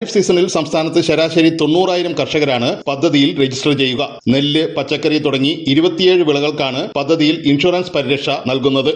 സീസണിൽ സംസ്ഥാനത്ത് ശരാശരി തൊണ്ണൂറായിരം കർഷകരാണ് പദ്ധതിയിൽ രജിസ്റ്റർ ചെയ്യുക നെല്ല് പച്ചക്കറി തുടങ്ങി ഇരുപത്തിയേഴ് വിളകൾക്കാണ് പദ്ധതിയിൽ ഇൻഷുറൻസ് പരിരക്ഷ നൽകുന്നത്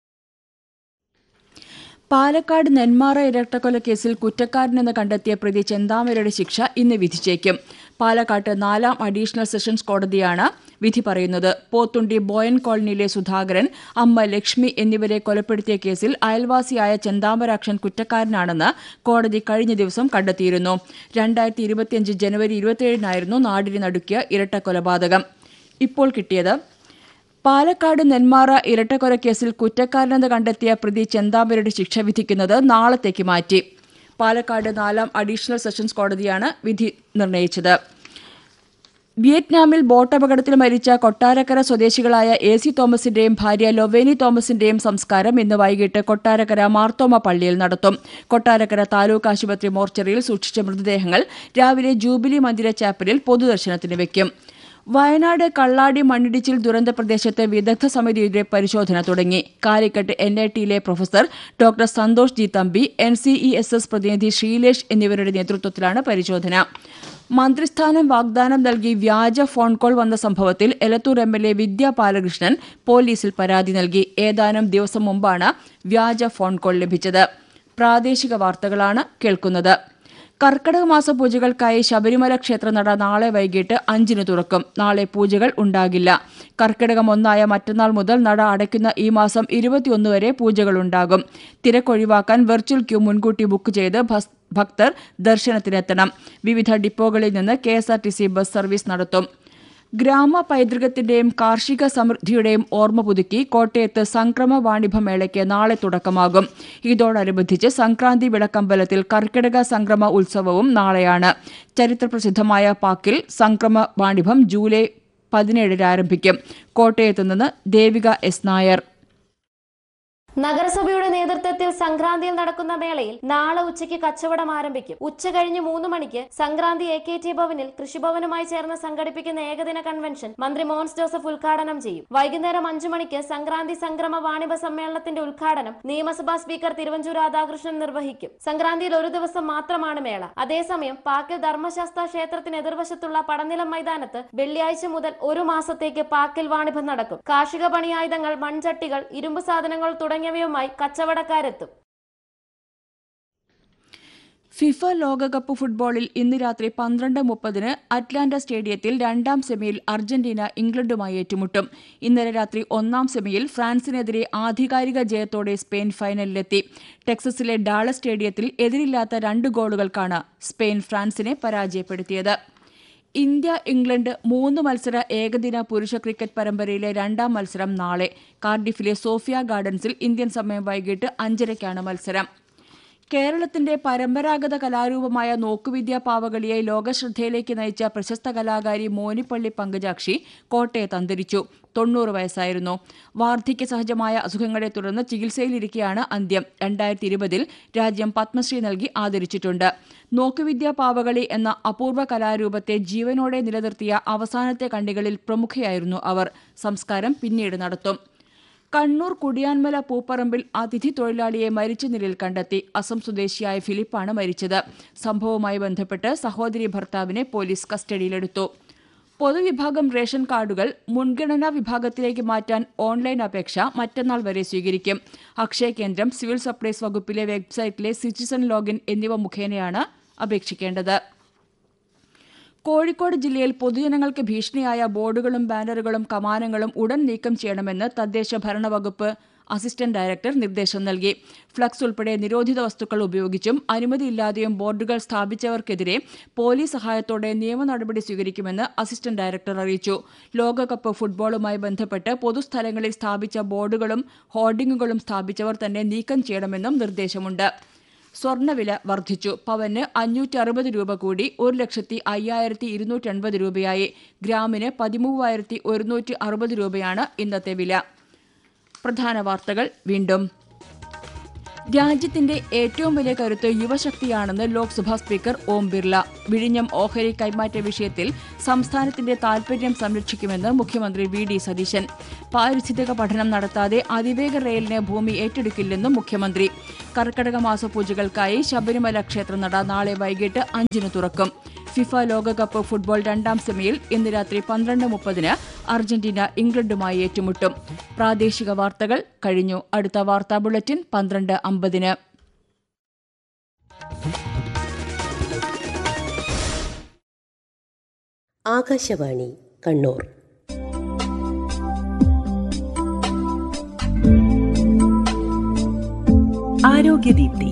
പാലക്കാട് നെന്മാറ ഇരട്ടക്കൊലക്കേസിൽ കുറ്റക്കാരനെന്ന് കണ്ടെത്തിയ പ്രതി ചെന്താമരയുടെ ശിക്ഷ ഇന്ന് വിധിച്ചേക്കും പാലക്കാട്ട് നാലാം അഡീഷണൽ സെഷൻസ് കോടതിയാണ് വിധി പറയുന്നത് പോത്തുണ്ടി ബോയൻ കോളനിയിലെ സുധാകരൻ അമ്മ ലക്ഷ്മി എന്നിവരെ കൊലപ്പെടുത്തിയ കേസിൽ അയൽവാസിയായ ചെന്താമരാക്ഷൻ കുറ്റക്കാരനാണെന്ന് കോടതി കഴിഞ്ഞ ദിവസം കണ്ടെത്തിയിരുന്നു രണ്ടായിരത്തി ഇരുപത്തിയഞ്ച് ജനുവരി ഇരുപത്തിയേഴിനായിരുന്നു നാടിനെ നടുക്കിയ ഇരട്ട കൊലപാതകം ഇപ്പോൾ കിട്ടിയത് പാലക്കാട് നെന്മാറ ഇരട്ടക്കൊലക്കേസിൽ കുറ്റക്കാരനെന്ന് കണ്ടെത്തിയ പ്രതി ചെന്താമരയുടെ ശിക്ഷ വിധിക്കുന്നത് നാളത്തേക്ക് മാറ്റി പാലക്കാട് നാലാം അഡീഷണൽ സെഷൻസ് കോടതിയാണ് വിധി നിർണയിച്ചത് വിയറ്റ്നാമിൽ ബോട്ടപകടത്തിൽ മരിച്ച കൊട്ടാരക്കര സ്വദേശികളായ എ സി തോമസിന്റെയും ഭാര്യ ലൊവേനി തോമസിന്റെയും സംസ്കാരം ഇന്ന് വൈകിട്ട് കൊട്ടാരക്കര മാർത്തോമ പള്ളിയിൽ നടത്തും കൊട്ടാരക്കര താലൂക്ക് ആശുപത്രി മോർച്ചറിയിൽ സൂക്ഷിച്ച മൃതദേഹങ്ങൾ രാവിലെ ജൂബിലി മന്ദിര ചാപ്പലിൽ പൊതുദർശനത്തിന് വെക്കും വയനാട് കള്ളാടി മണ്ണിടിച്ചിൽ ദുരന്ത പ്രദേശത്ത് വിദഗ്ധ സമിതിയുടെ പരിശോധന തുടങ്ങി കാലിക്കട്ട് എൻ ഐ ടിയിലെ professor doctor Santhosh G Thampi N C E S S പ്രതിനിധി ശ്രീലേഷ് എന്നിവരുടെ നേതൃത്വത്തിലാണ് പരിശോധന മന്ത്രിസ്ഥാനം വാഗ്ദാനം നൽകി വ്യാജ ഫോൺ കോൾ വന്ന സംഭവത്തിൽ Elathur M L A Vidya Balakrishnan പോലീസിൽ പരാതി നൽകി ഏതാനും ദിവസം മുമ്പാണ് വ്യാജ ഫോൺ കോൾ ലഭിച്ചത് പ്രാദേശിക വാർത്തകളാണ് കേൾക്കുന്നത് കർക്കടക മാസ പൂജകൾക്കായി ശബരിമല ക്ഷേത്രനട നാളെ വൈകിട്ട് അഞ്ചിന് തുറക്കും നാളെ പൂജകൾ ഉണ്ടാകില്ല കർക്കിടകം ഒന്നായ മറ്റന്നാൾ മുതൽ നട അടയ്ക്കുന്ന ഈ മാസം ഇരുപത്തിയൊന്ന് വരെ പൂജകളുണ്ടാകും തിരക്കൊഴിവാക്കാൻ വെർച്വൽ ക്യൂ മുൻകൂട്ടി ബുക്ക് ചെയ്ത് ഭസ്- ഭക്തർ ദർശനത്തിനെത്തണം വിവിധ ഡിപ്പോകളിൽ നിന്ന് K S R T C bus service നടത്തും ഗ്രാമ പൈതൃകത്തിന്റെയും കാർഷിക സമൃദ്ധിയുടെയും ഓർമ്മ പുതുക്കി കോട്ടയത്ത് സംക്രമ വാണിഭ മേളയ്ക്ക് നാളെ തുടക്കമാകും ഇതോടനുബന്ധിച്ച് സംക്രാന്തി വിളക്കമ്പലത്തിൽ കർക്കിടക സംക്രമ ഉത്സവവും നാളെയാണ് ചരിത്രപ്രസിദ്ധമായ പാക്കിൽ സംക്രമ വാണിഭം ജൂലൈ പതിനേഴിന് ആരംഭിക്കും കോട്ടയത്ത് നിന്ന് ദേവിക എസ് നായർ നഗരസഭയുടെ നേതൃത്വത്തിൽ സംക്രാന്തിയിൽ നടക്കുന്ന മേളയിൽ നാളെ ഉച്ചയ്ക്ക് കച്ചവടം ആരംഭിക്കും ഉച്ച കഴിഞ്ഞ് മൂന്ന് മണിക്ക് സംക്രാന്തി എ കെ ടി ഭവനിൽ കൃഷിഭവനുമായി ചേർന്ന് സംഘടിപ്പിക്കുന്ന ഏകദിന കൺവെൻഷൻ മന്ത്രി മോൻസ് ജോസഫ് ഉദ്ഘാടനം ചെയ്യും വൈകുന്നേരം അഞ്ചു മണിക്ക് സംക്രാന്തി സംക്രമ വാണിഭ സമ്മേളനത്തിന്റെ ഉദ്ഘാടനം നിയമസഭാ സ്പീക്കർ തിരുവഞ്ചൂർ രാധാകൃഷ്ണൻ നിർവഹിക്കും സംക്രാന്തിയിൽ ഒരു ദിവസം മാത്രമാണ് മേള അതേസമയം പാക്കിൽ ധർമ്മശാസ്ത്ര ക്ഷേത്രത്തിന് എതിർവശത്തുള്ള പടനിലം മൈതാനത്ത് വെള്ളിയാഴ്ച മുതൽ ഒരു മാസത്തേക്ക് പാക്കിൽ വാണിഭം നടക്കും കാർഷിക പണിയായുധങ്ങൾ മൺചട്ടികൾ ഇരുമ്പ് സാധനങ്ങൾ തുടങ്ങിയവയുമായി കച്ചവടക്കാരെത്തും ഫിഫ ലോകകപ്പ് ഫുട്ബോളിൽ ഇന്ന് രാത്രി പന്ത്രണ്ട് മുപ്പതിന് അറ്റ്ലാന്റ സ്റ്റേഡിയത്തിൽ രണ്ടാം സെമിയിൽ അർജന്റീന ഇംഗ്ലണ്ടുമായി ഏറ്റുമുട്ടും ഇന്നലെ രാത്രി ഒന്നാം സെമിയിൽ ഫ്രാൻസിനെതിരെ ആധികാരിക ജയത്തോടെ സ്പെയിൻ ഫൈനലിലെത്തി ടെക്സസിലെ ഡാള സ്റ്റേഡിയത്തിൽ എതിരില്ലാത്ത രണ്ട് ഗോളുകൾക്കാണ് സ്പെയിൻ ഫ്രാൻസിനെ പരാജയപ്പെടുത്തിയത് ഇന്ത്യ ഇംഗ്ലണ്ട് മൂന്ന് മത്സര ഏകദിന പുരുഷ ക്രിക്കറ്റ് പരമ്പരയിലെ രണ്ടാം മത്സരം നാളെ കാർഡിഫിലെ സോഫിയ ഗാർഡൻസിൽ ഇന്ത്യൻ സമയം വൈകിട്ട് അഞ്ചരയ്ക്കാണ് മത്സരം കേരളത്തിന്റെ പരമ്പരാഗത കലാരൂപമായ നോക്കുവിദ്യ പാവകളിയെ ലോകശ്രദ്ധയിലേക്ക് നയിച്ച പ്രശസ്ത കലാകാരി മോനിപ്പള്ളി പങ്കജാക്ഷി കോട്ടയത്ത് അന്തരിച്ചു തൊണ്ണൂറ് വയസ്സായിരുന്നു വാർദ്ധക്യ സഹജമായ അസുഖങ്ങളെ തുടർന്ന് ചികിത്സയിലിരിക്കെയാണ് അന്ത്യം രണ്ടായിരത്തി ഇരുപതിൽ രാജ്യം പത്മശ്രീ നൽകി ആദരിച്ചിട്ടുണ്ട് നോക്കുവിദ്യ പാവകളി എന്ന അപൂർവ കലാരൂപത്തെ ജീവനോടെ നിലനിർത്തിയ അവസാനത്തെ കണ്ണികളിൽ പ്രമുഖയായിരുന്നു അവർ സംസ്കാരം പിന്നീട് നടത്തും കണ്ണൂർ കുടിയാൻമല പൂപ്പറമ്പിൽ അതിഥി തൊഴിലാളിയെ മരിച്ച നിലയിൽ കണ്ടെത്തി അസം സ്വദേശിയായ ഫിലിപ്പാണ് മരിച്ചത് സംഭവവുമായി ബന്ധപ്പെട്ട് സഹോദരി ഭർത്താവിനെ പോലീസ് കസ്റ്റഡിയിലെടുത്തു പൊതുവിഭാഗം റേഷൻ കാർഡുകൾ മുൻഗണനാ വിഭാഗത്തിലേക്ക് മാറ്റാൻ ഓൺലൈൻ അപേക്ഷ മറ്റന്നാൾ വരെ സ്വീകരിക്കും അക്ഷയ കേന്ദ്രം സിവിൽ സപ്ലൈസ് വകുപ്പിലെ വെബ്സൈറ്റിലെ സിറ്റിസൺ ലോഗിൻ എന്നിവ മുഖേനയാണ് അപേക്ഷിക്കേണ്ടത് കോഴിക്കോട് ജില്ലയിൽ പൊതുജനങ്ങൾക്ക് ഭീഷണിയായ ബോർഡുകളും ബാനറുകളും കമാനങ്ങളും ഉടൻ നീക്കം ചെയ്യണമെന്ന് തദ്ദേശ ഭരണ വകുപ്പ് അസിസ്റ്റന്റ് ഡയറക്ടർ നിർദ്ദേശം നൽകി ഫ്ലക്സ് ഉൾപ്പെടെ നിരോധിത വസ്തുക്കൾ ഉപയോഗിച്ചും അനുമതിയില്ലാതെയും ബോർഡുകൾ സ്ഥാപിച്ചവർക്കെതിരെ പോലീസ് സഹായത്തോടെ നിയമ നടപടി സ്വീകരിക്കുമെന്ന് അസിസ്റ്റന്റ് ഡയറക്ടർ അറിയിച്ചു ലോകകപ്പ് ഫുട്ബോളുമായി ബന്ധപ്പെട്ട് പൊതുസ്ഥലങ്ങളിൽ സ്ഥാപിച്ച ബോർഡുകളും ഹോർഡിംഗുകളും സ്ഥാപിച്ചവർ തന്നെ നീക്കം ചെയ്യണമെന്നും നിർദ്ദേശമുണ്ട് സ്വർണ്ണവില വർദ്ധിച്ചു പവന് അഞ്ഞൂറ്റി അറുപത് രൂപ കൂടി ഒരു ലക്ഷത്തി അയ്യായിരത്തി ഇരുന്നൂറ്റി എൺപത് രൂപയായി ഗ്രാമിന് പതിമൂവായിരത്തി ഒരുന്നൂറ്റി അറുപത് രൂപയാണ് ഇന്നത്തെ വില പ്രധാന വാർത്തകൾ വീണ്ടും രാജ്യത്തിന്റെ ഏറ്റവും വലിയ കരുത്ത് യുവശക്തിയാണെന്ന് ലോക്സഭാ സ്പീക്കർ ഓം ബിർള വിഴിഞ്ഞം ഓഹരി കൈമാറ്റ വിഷയത്തിൽ സംസ്ഥാനത്തിന്റെ താൽപര്യം സംരക്ഷിക്കുമെന്ന് മുഖ്യമന്ത്രി വി ഡി സതീശൻ പാരിസ്ഥിതിക പഠനം നടത്താതെ അതിവേഗ റെയിലിന് ഭൂമി ഏറ്റെടുക്കില്ലെന്നും മുഖ്യമന്ത്രി കർക്കടക മാസ പൂജകൾക്കായി ശബരിമല ക്ഷേത്രനട നാളെ വൈകിട്ട് അഞ്ചിന് തുറക്കും ഫിഫ ലോകകപ്പ് ഫുട്ബോൾ രണ്ടാം സെമിയിൽ ഇന്ന് രാത്രി പന്ത്രണ്ട് മുപ്പതിന് അർജന്റീന ഇംഗ്ലണ്ടുമായി ഏറ്റുമുട്ടും പ്രാദേശിക വാർത്തകൾ കഴിഞ്ഞു അടുത്ത വാർത്താ ബുള്ളറ്റിൻ പന്ത്രണ്ട് അമ്പതിന് ആകാശവാണി കണ്ണൂർ ആരോഗ്യദീപ്തി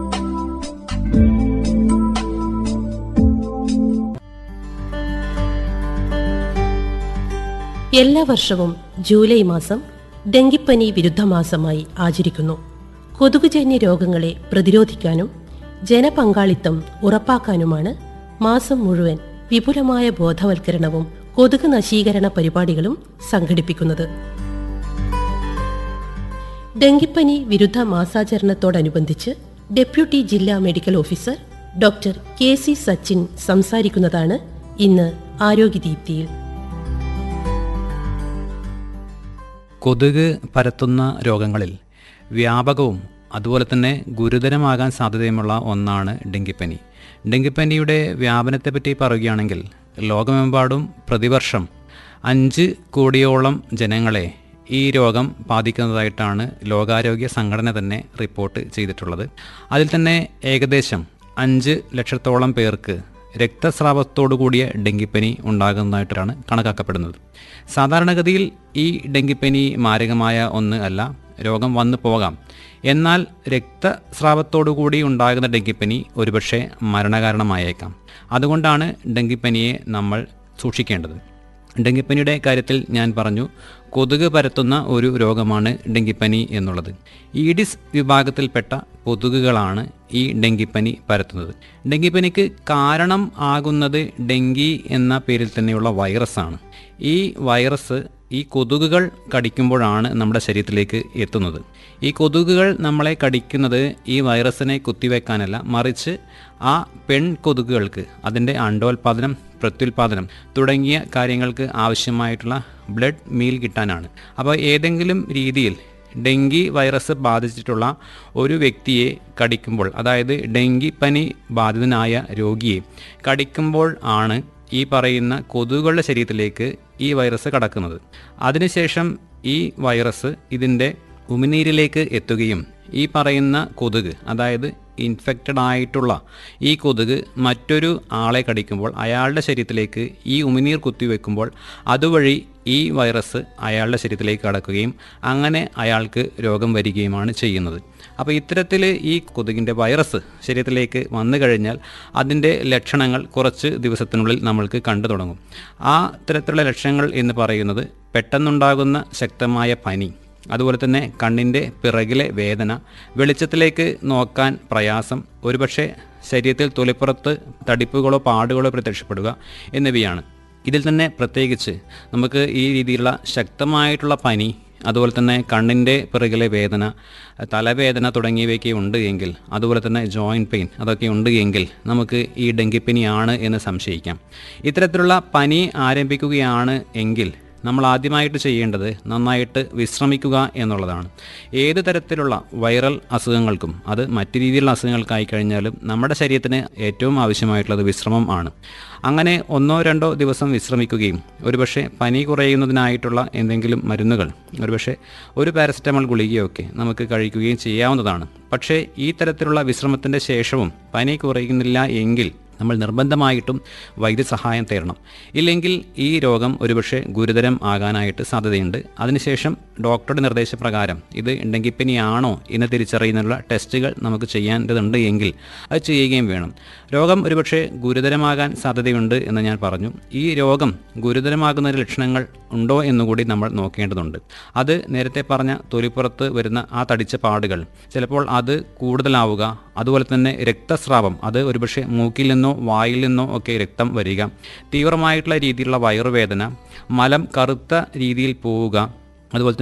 എല്ലാ വർഷവും ജൂലൈ മാസം ഡെങ്കിപ്പനി വിരുദ്ധ മാസമായി ആചരിക്കുന്നു കൊതുകുജന്യ രോഗങ്ങളെ പ്രതിരോധിക്കാനും ജനപങ്കാളിത്തം ഉറപ്പാക്കാനുമാണ് മാസം മുഴുവൻ വിപുലമായ ബോധവൽക്കരണവും കൊതുക് നശീകരണ പരിപാടികളും സംഘടിപ്പിക്കുന്നത് ഡെങ്കിപ്പനി വിരുദ്ധ മാസാചരണത്തോടനുബന്ധിച്ച് ഡെപ്യൂട്ടി ജില്ലാ medical officer doctor K C Sachin സംസാരിക്കുന്നതാണ് ഇന്ന് ആരോഗ്യദീപ്തിയിൽ കൊതുക് പരത്തുന്ന രോഗങ്ങളിൽ വ്യാപകവും അതുപോലെ തന്നെ ഗുരുതരമാകാൻ സാധ്യതയുമുള്ള ഒന്നാണ് ഡെങ്കിപ്പനി ഡെങ്കിപ്പനിയുടെ വ്യാപനത്തെപ്പറ്റി പറയുകയാണെങ്കിൽ ലോകമെമ്പാടും പ്രതിവർഷം അഞ്ച് കോടിയോളം ജനങ്ങളെ ഈ രോഗം ബാധിക്കുന്നതായിട്ടാണ് ലോകാരോഗ്യ സംഘടന തന്നെ റിപ്പോർട്ട് ചെയ്തിട്ടുള്ളത് അതിൽ തന്നെ ഏകദേശം അഞ്ച് ലക്ഷത്തോളം പേർക്ക് രക്തസ്രാവത്തോടു കൂടിയ ഡെങ്കിപ്പനി ഉണ്ടാകുന്നതായിട്ടാണ് കണക്കാക്കപ്പെടുന്നത് സാധാരണഗതിയിൽ ഈ ഡെങ്കിപ്പനി മാരകമായ ഒന്ന് അല്ല രോഗം വന്നു പോകാം എന്നാൽ രക്തസ്രാവത്തോടു കൂടി ഉണ്ടാകുന്ന ഡെങ്കിപ്പനി ഒരുപക്ഷെ മരണകാരണമായേക്കാം അതുകൊണ്ടാണ് ഡെങ്കിപ്പനിയെ നമ്മൾ സൂക്ഷിക്കേണ്ടത് ഡെങ്കിപ്പനിയുടെ കാര്യത്തിൽ ഞാൻ പറഞ്ഞു കൊതുക് പരത്തുന്ന ഒരു രോഗമാണ് ഡെങ്കിപ്പനി എന്നുള്ളത് ഈഡിസ് വിഭാഗത്തിൽപ്പെട്ട കൊതുകുകളാണ് ഈ ഡെങ്കിപ്പനി പരത്തുന്നത് ഡെങ്കിപ്പനിക്ക് കാരണം ആകുന്നത് ഡെങ്കി എന്ന പേരിൽ തന്നെയുള്ള വൈറസാണ് ഈ വൈറസ് ഈ കൊതുകുകൾ കടിക്കുമ്പോഴാണ് നമ്മുടെ ശരീരത്തിലേക്ക് എത്തുന്നത് ഈ കൊതുകുകൾ നമ്മളെ കടിക്കുന്നത് ഈ വൈറസിനെ കുത്തിവെക്കാനല്ല മറിച്ച് ആ പെൺ കൊതുകുകൾക്ക് അതിൻ്റെ അണ്ടോൽപാദനം പ്രത്യുൽപാദനം തുടങ്ങിയ കാര്യങ്ങൾക്ക് ആവശ്യമായിട്ടുള്ള ബ്ലഡ് മീൽ കിട്ടാനാണ് അപ്പോൾ ഏതെങ്കിലും രീതിയിൽ ഡെങ്കി വൈറസ് ബാധിച്ചിട്ടുള്ള ഒരു വ്യക്തിയെ കടിക്കുമ്പോൾ അതായത് ഡെങ്കിപ്പനി ബാധിതനായ രോഗിയെ കടിക്കുമ്പോൾ ആണ് ഈ പറയുന്ന കൊതുകുകളുടെ ശരീരത്തിലേക്ക് ഈ വൈറസ് കടക്കുന്നത് അതിനുശേഷം ഈ വൈറസ് ഇതിൻ്റെ ഉമിനീരിലേക്ക് എത്തുകയും ഈ പറയുന്ന കൊതുക് അതായത് ഇൻഫെക്റ്റഡ് ആയിട്ടുള്ള ഈ കൊതുക് മറ്റൊരു ആളെ കടിക്കുമ്പോൾ അയാളുടെ ശരീരത്തിലേക്ക് ഈ ഉമിനീർ കുത്തിവെക്കുമ്പോൾ അതുവഴി ഈ വൈറസ് അയാളുടെ ശരീരത്തിലേക്ക് കടക്കുകയും അങ്ങനെ അയാൾക്ക് രോഗം വരികയുമാണ് ചെയ്യുന്നത് അപ്പോൾ ഇത്തരത്തിൽ ഈ കൊതുകിൻ്റെ വൈറസ് ശരീരത്തിലേക്ക് വന്നു കഴിഞ്ഞാൽ അതിൻ്റെ ലക്ഷണങ്ങൾ കുറച്ച് ദിവസത്തിനുള്ളിൽ നമ്മൾക്ക് കണ്ടു തുടങ്ങും ആ തരത്തിലുള്ള ലക്ഷണങ്ങൾ എന്ന് പറയുന്നത് പെട്ടെന്നുണ്ടാകുന്ന ശക്തമായ പനി അതുപോലെ തന്നെ കണ്ണിൻ്റെ പിറകിലെ വേദന വെളിച്ചത്തിലേക്ക് നോക്കാൻ പ്രയാസം ഒരുപക്ഷെ ശരീരത്തിൽ തൊലിപ്പുറത്ത് തടിപ്പുകളോ പാടുകളോ പ്രത്യക്ഷപ്പെടുക എന്നിവയാണ് ഇതിൽ തന്നെ പ്രത്യേകിച്ച് നമുക്ക് ഈ രീതിയിലുള്ള ശക്തമായിട്ടുള്ള പനി അതുപോലെ തന്നെ കണ്ണിൻ്റെ പിറകിലെ വേദന തലവേദന തുടങ്ങിയവയൊക്കെ ഉണ്ട് എങ്കിൽ അതുപോലെ തന്നെ ജോയിൻറ്റ് പെയിൻ അതൊക്കെ ഉണ്ട് എങ്കിൽ നമുക്ക് ഈ ഡെങ്കിപ്പനിയാണ് എന്ന് സംശയിക്കാം ഇത്തരത്തിലുള്ള പനി ആരംഭിക്കുകയാണ് എങ്കിൽ നമ്മൾ ആദ്യമായിട്ട് ചെയ്യേണ്ടത് നന്നായിട്ട് വിശ്രമിക്കുക എന്നുള്ളതാണ് ഏത് തരത്തിലുള്ള വൈറൽ അസുഖങ്ങൾക്കും അത് മറ്റു രീതിയിലുള്ള അസുഖങ്ങൾക്കായി കഴിഞ്ഞാലും നമ്മുടെ ശരീരത്തിന് ഏറ്റവും ആവശ്യമായിട്ടുള്ളത് വിശ്രമം ആണ് അങ്ങനെ ഒന്നോ രണ്ടോ ദിവസം വിശ്രമിക്കുകയും ഒരുപക്ഷെ പനി കുറയുന്നതിനായിട്ടുള്ള എന്തെങ്കിലും മരുന്നുകൾ ഒരുപക്ഷെ ഒരു പാരസെറ്റമോൾ ഗുളികയൊക്കെ നമുക്ക് കഴിക്കുകയും ചെയ്യാവുന്നതാണ് പക്ഷേ ഈ തരത്തിലുള്ള വിശ്രമത്തിൻ്റെ ശേഷവും പനി കുറയുന്നില്ല എങ്കിൽ നമ്മൾ നിർബന്ധമായിട്ടും വൈദ്യസഹായം തേടണം ഇല്ലെങ്കിൽ ഈ രോഗം ഒരുപക്ഷെ ഗുരുതരം ആകാനായിട്ട് സാധ്യതയുണ്ട് അതിനുശേഷം ഡോക്ടറുടെ നിർദ്ദേശപ്രകാരം ഇത് ഡെങ്കിപ്പനിയാണോ എന്ന് തിരിച്ചറിയുന്നതിനുള്ള ടെസ്റ്റുകൾ നമുക്ക് ചെയ്യേണ്ടതുണ്ട് എങ്കിൽ അത് ചെയ്യുകയും വേണം രോഗം ഒരുപക്ഷെ ഗുരുതരമാകാൻ സാധ്യതയുണ്ട് എന്ന് ഞാൻ പറഞ്ഞു ഈ രോഗം ഗുരുതരമാകുന്ന ലക്ഷണങ്ങൾ ഉണ്ടോ എന്നുകൂടി നമ്മൾ നോക്കേണ്ടതുണ്ട് അത് നേരത്തെ പറഞ്ഞ തൊലിപ്പുറത്ത് വരുന്ന ആ തടിച്ച പാടുകൾ ചിലപ്പോൾ അത് കൂടുതലാവുക അതുപോലെ തന്നെ രക്തസ്രാവം അത് ഒരുപക്ഷെ മൂക്കിൽ നിന്നോ വായിൽ നിന്നോ ഒക്കെ രക്തം വരിക തീവ്രമായിട്ടുള്ള രീതിയിലുള്ള വയറുവേദന മലം കറുത്ത രീതിയിൽ പോവുക അതുപോലെ തന്നെ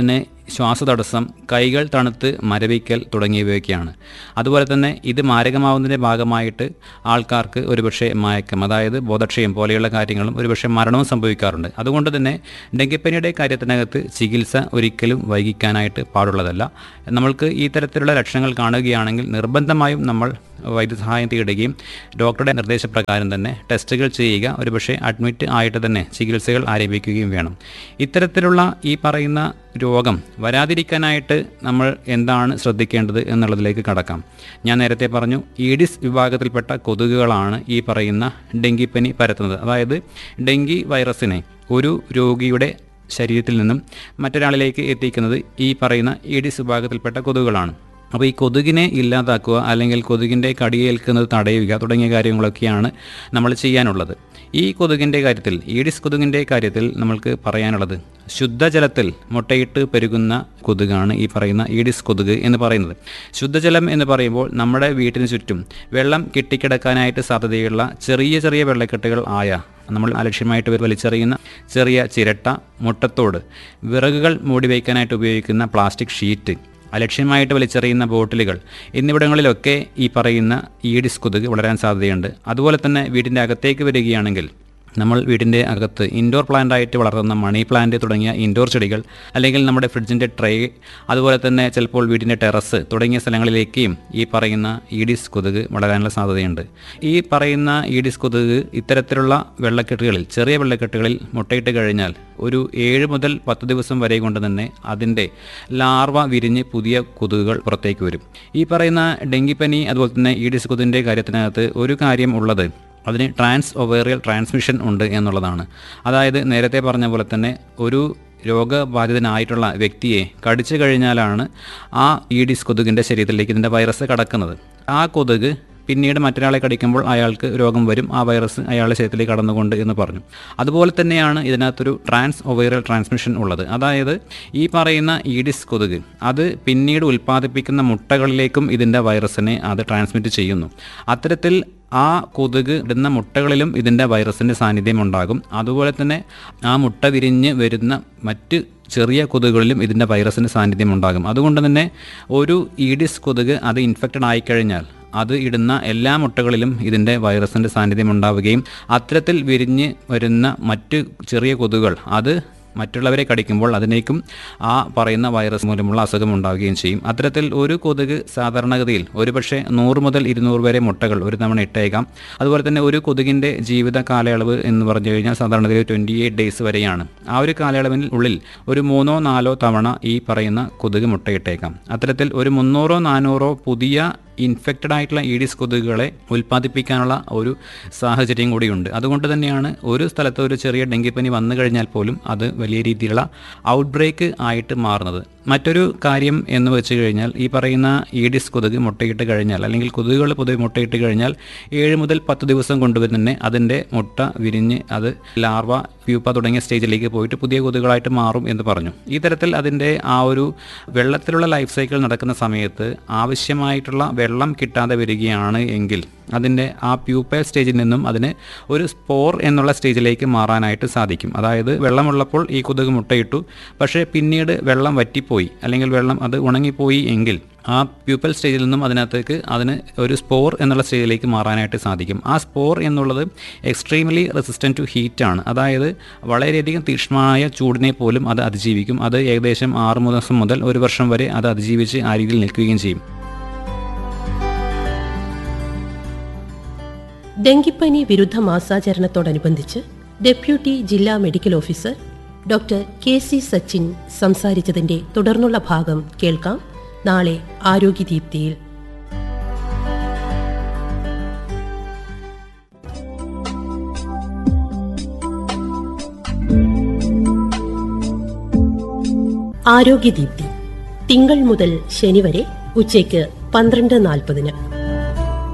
ശ്വാസതടസ്സം കൈകൾ തണുത്ത് മരവിക്കൽ തുടങ്ങിയവയൊക്കെയാണ് അതുപോലെ തന്നെ ഇത് മാരകമാവുന്നതിൻ്റെ ഭാഗമായിട്ട് ആൾക്കാർക്ക് ഒരുപക്ഷെ മയക്കം അതായത് ബോധക്ഷയം പോലെയുള്ള കാര്യങ്ങളും ഒരുപക്ഷെ മരണവും സംഭവിക്കാറുണ്ട് അതുകൊണ്ട് തന്നെ ഡെങ്കിപ്പനിയുടെ കാര്യത്തിനകത്ത് ചികിത്സ ഒരിക്കലും വൈകിക്കാനായിട്ട് പാടുള്ളതല്ല നമ്മൾക്ക് ഈ തരത്തിലുള്ള ലക്ഷണങ്ങൾ കാണുകയാണെങ്കിൽ നിർബന്ധമായും നമ്മൾ വൈദ്യസഹായം തേടുകയും ഡോക്ടറുടെ നിർദ്ദേശപ്രകാരം തന്നെ ടെസ്റ്റുകൾ ചെയ്യുക ഒരുപക്ഷെ അഡ്മിറ്റ് ആയിട്ട് തന്നെ ചികിത്സകൾ ആരംഭിക്കുകയും വേണം ഇത്തരത്തിലുള്ള ഈ പറയുന്ന രോഗം വരാതിരിക്കാനായിട്ട് നമ്മൾ എന്താണ് ശ്രദ്ധിക്കേണ്ടത് എന്നുള്ളതിലേക്ക് കടക്കാം ഞാൻ നേരത്തെ പറഞ്ഞു ഈഡിസ് വിഭാഗത്തിൽപ്പെട്ട കൊതുകുകളാണ് ഈ പറയുന്ന ഡെങ്കിപ്പനി പരത്തുന്നത് അതായത് ഡെങ്കി വൈറസിനെ ഒരു രോഗിയുടെ ശരീരത്തിൽ നിന്നും മറ്റൊരാളിലേക്ക് എത്തിക്കുന്നത് ഈ പറയുന്ന ഈഡിസ് വിഭാഗത്തിൽപ്പെട്ട കൊതുകുകളാണ് അപ്പോൾ ഈ കൊതുകിനെ ഇല്ലാതാക്കുക അല്ലെങ്കിൽ കൊതുകിൻ്റെ കടിയേൽക്കുന്നത് തടയുക തുടങ്ങിയ കാര്യങ്ങളൊക്കെയാണ് നമ്മൾ ചെയ്യാനുള്ളത് ഈ കൊതുകിൻ്റെ കാര്യത്തിൽ ഈഡിസ് കൊതുകിൻ്റെ കാര്യത്തിൽ നമ്മൾക്ക് പറയാനുള്ളത് ശുദ്ധജലത്തിൽ മുട്ടയിട്ട് പെരുകുന്ന കൊതുകാണ് ഈ പറയുന്ന ഈഡിസ് കൊതുക് എന്ന് പറയുന്നത് ശുദ്ധജലം എന്ന് പറയുമ്പോൾ നമ്മുടെ വീട്ടിന് ചുറ്റും വെള്ളം കെട്ടിക്കിടക്കാനായിട്ട് സാധ്യതയുള്ള ചെറിയ ചെറിയ വെള്ളക്കെട്ടുകൾ ആയ നമ്മൾ അലക്ഷ്യമായിട്ട് വലിച്ചെറിയുന്ന ചെറിയ ചിരട്ട മുട്ടത്തോട് വിറകുകൾ മൂടി വയ്ക്കാനായിട്ട് ഉപയോഗിക്കുന്ന പ്ലാസ്റ്റിക് ഷീറ്റ് അലക്ഷ്യമായിട്ട് വലിച്ചെറിയുന്ന ബോട്ടിലുകൾ എന്നിവിടങ്ങളിലൊക്കെ ഈ പറയുന്ന ഈഡിസ് കൊതുക് വളരാൻ സാധ്യതയുണ്ട് അതുപോലെ തന്നെ വീടിൻ്റെ അകത്തേക്ക് വരികയാണെങ്കിൽ നമ്മൾ വീടിൻ്റെ അകത്ത് ഇൻഡോർ പ്ലാന്റ് ആയിട്ട് വളർത്തുന്ന മണി പ്ലാന്റ് തുടങ്ങിയ ഇൻഡോർ ചെടികൾ അല്ലെങ്കിൽ നമ്മുടെ ഫ്രിഡ്ജിൻ്റെ ട്രേ അതുപോലെ തന്നെ ചിലപ്പോൾ വീടിൻ്റെ ടെറസ് തുടങ്ങിയ സ്ഥലങ്ങളിലേക്കും ഈ പറയുന്ന ഈഡിസ് കൊതുക് വളരാനുള്ള സാധ്യതയുണ്ട് ഈ പറയുന്ന ഈഡിസ് കൊതുക് ഇത്തരത്തിലുള്ള വെള്ളക്കെട്ടുകളിൽ ചെറിയ വെള്ളക്കെട്ടുകളിൽ മുട്ടയിട്ട് കഴിഞ്ഞാൽ ഒരു ഏഴ് മുതൽ പത്ത് ദിവസം വരെ കൊണ്ട് തന്നെ അതിൻ്റെ ലാർവ വിരിഞ്ഞ് പുതിയ കൊതുകുകൾ പുറത്തേക്ക് വരും ഈ പറയുന്ന ഡെങ്കിപ്പനി അതുപോലെ തന്നെ ഈഡിസ് കൊതുകിൻ്റെ കാര്യത്തിനകത്ത് ഒരു കാര്യം ഉള്ളത് അതിന് ട്രാൻസ് ഒവേറിയൽ ട്രാൻസ്മിഷൻ ഉണ്ട് എന്നുള്ളതാണ് അതായത് നേരത്തെ പറഞ്ഞ പോലെ തന്നെ ഒരു രോഗബാധിതനായിട്ടുള്ള വ്യക്തിയെ കടിച്ചു കഴിഞ്ഞാലാണ് ആ ഈഡിസ് കൊതുകിൻ്റെ ശരീരത്തിലേക്ക് ഇതിൻ്റെ വൈറസ് കടക്കുന്നത് ആ കൊതുക് പിന്നീട് മറ്റൊരാളെ കടിക്കുമ്പോൾ അയാൾക്ക് രോഗം വരും ആ വൈറസ് അയാളുടെ ശരീരത്തിലേക്ക് കടന്നുകൊണ്ട് എന്ന് പറഞ്ഞു അതുപോലെ തന്നെയാണ് ഇതിനകത്തൊരു ട്രാൻസ് ഒവൈറൽ ട്രാൻസ്മിഷൻ ഉള്ളത് അതായത് ഈ പറയുന്ന ഈഡിസ് കൊതുക് അത് പിന്നീട് ഉൽപ്പാദിപ്പിക്കുന്ന മുട്ടകളിലേക്കും ഇതിൻ്റെ വൈറസിനെ അത് ട്രാൻസ്മിറ്റ് ചെയ്യുന്നു അത്തരത്തിൽ ആ കൊതുക് ഇടുന്ന മുട്ടകളിലും ഇതിൻ്റെ വൈറസിൻ്റെ സാന്നിധ്യം ഉണ്ടാകും അതുപോലെ തന്നെ ആ മുട്ട വിരിഞ്ഞ് വരുന്ന മറ്റ് ചെറിയ കൊതുകുകളിലും ഇതിൻ്റെ വൈറസിൻ്റെ സാന്നിധ്യം ഉണ്ടാകും അതുകൊണ്ട് തന്നെ ഒരു ഈഡിസ് കൊതുക് അത് ഇൻഫെക്റ്റഡ് ആയിക്കഴിഞ്ഞാൽ അത് ഇടുന്ന എല്ലാ മുട്ടകളിലും ഇതിൻ്റെ വൈറസിൻ്റെ സാന്നിധ്യം ഉണ്ടാവുകയും അത്തരത്തിൽ വിരിഞ്ഞ് വരുന്ന മറ്റ് ചെറിയ കൊതുകുകൾ അത് മറ്റുള്ളവരെ കടിക്കുമ്പോൾ അതിനേക്കും ആ പറയുന്ന വൈറസ് മൂലമുള്ള അസുഖം ഉണ്ടാവുകയും ചെയ്യും അത്തരത്തിൽ ഒരു കൊതുക് സാധാരണഗതിയിൽ ഒരുപക്ഷെ നൂറ് മുതൽ ഇരുന്നൂറ് വരെ മുട്ടകൾ ഒരു തവണ ഇട്ടേക്കാം അതുപോലെ തന്നെ ഒരു കൊതുകിൻ്റെ ജീവിത കാലയളവ് എന്ന് പറഞ്ഞു കഴിഞ്ഞാൽ സാധാരണഗതിയിൽ ട്വൻറ്റി എയ്റ്റ് ഡേയ്സ് വരെയാണ് ആ ഒരു കാലയളവിന് ഉള്ളിൽ ഒരു മൂന്നോ നാലോ തവണ ഈ പറയുന്ന കൊതുക് മുട്ടയിട്ടേക്കാം അത്തരത്തിൽ ഒരു മുന്നൂറോ നാനൂറോ പുതിയ ഇൻഫെക്റ്റഡ് ആയിട്ടുള്ള ഈഡിസ് കൊതുകുകളെ ഉൽപ്പാദിപ്പിക്കാനുള്ള ഒരു സാഹചര്യം കൂടിയുണ്ട് അതുകൊണ്ട് തന്നെയാണ് ഒരു സ്ഥലത്ത് ഒരു ചെറിയ ഡെങ്കിപ്പനി വന്നു കഴിഞ്ഞാൽ പോലും അത് വലിയ രീതിയിലുള്ള ഔട്ട് ബ്രേക്ക് ആയിട്ട് മാറുന്നത് മറ്റൊരു കാര്യം എന്ന് വെച്ച് കഴിഞ്ഞാൽ ഈ പറയുന്ന ഈഡിസ് കൊതുക് മുട്ടയിട്ട് കഴിഞ്ഞാൽ അല്ലെങ്കിൽ കൊതുകുകൾ പൊതുവെ മുട്ടയിട്ട് കഴിഞ്ഞാൽ ഏഴ് മുതൽ പത്ത് ദിവസം കൊണ്ട് തന്നെ അതിൻ്റെ മുട്ട വിരിഞ്ഞ് അത് ലാർവ പ്യൂപ്പ തുടങ്ങിയ സ്റ്റേജിലേക്ക് പോയിട്ട് പുതിയ കൊതുകുകളായിട്ട് മാറും എന്ന് പറഞ്ഞു ഈ തരത്തിൽ അതിൻ്റെ ആ ഒരു വെള്ളത്തിലുള്ള ലൈഫ് സൈക്കിൾ നടക്കുന്ന സമയത്ത് ആവശ്യമായിട്ടുള്ള വെള്ളം കിട്ടാതെ വരികയാണ് എങ്കിൽ അതിൻ്റെ ആ പ്യൂപ്പൽ സ്റ്റേജിൽ നിന്നും അതിന് ഒരു സ്പോർ എന്നുള്ള സ്റ്റേജിലേക്ക് മാറാനായിട്ട് സാധിക്കും അതായത് വെള്ളമുള്ളപ്പോൾ ഈ കൊതുക് മുട്ടയിട്ടു പക്ഷേ പിന്നീട് വെള്ളം വറ്റിപ്പോയി അല്ലെങ്കിൽ വെള്ളം അത് ഉണങ്ങിപ്പോയി എങ്കിൽ ആ പ്യൂപ്പൽ സ്റ്റേജിൽ നിന്നും അതിനകത്തേക്ക് അതിന് ഒരു സ്പോർ എന്നുള്ള സ്റ്റേജിലേക്ക് മാറാനായിട്ട് സാധിക്കും ആ സ്പോർ എന്നുള്ളത് എക്സ്ട്രീംലി റെസിസ്റ്റൻറ്റ് ടു ഹീറ്റാണ് അതായത് വളരെയധികം തീക്ഷ്ണമായ ചൂടിനെ പോലും അത് അതിജീവിക്കും അത് ഏകദേശം ആറ് മാസം മുതൽ ഒരു വർഷം വരെ അത് അതിജീവിച്ച് ആ രീതിയിൽ നിൽക്കുകയും ചെയ്യും ഡെങ്കിപ്പനി വിരുദ്ധ മാസാചരണത്തോടനുബന്ധിച്ച് ഡെപ്യൂട്ടി ജില്ലാ medical officer doctor K C Sachin സംസാരിച്ചതിന്റെ തുടർന്നുള്ള ഭാഗം കേൾക്കാം നാളെ ആരോഗ്യദീപ്തിയിൽ ആരോഗ്യദീപ്തി തിങ്കൾ മുതൽ ശനി വരെ ഉച്ചയ്ക്ക് പന്ത്രണ്ട് നാൽപ്പതിന്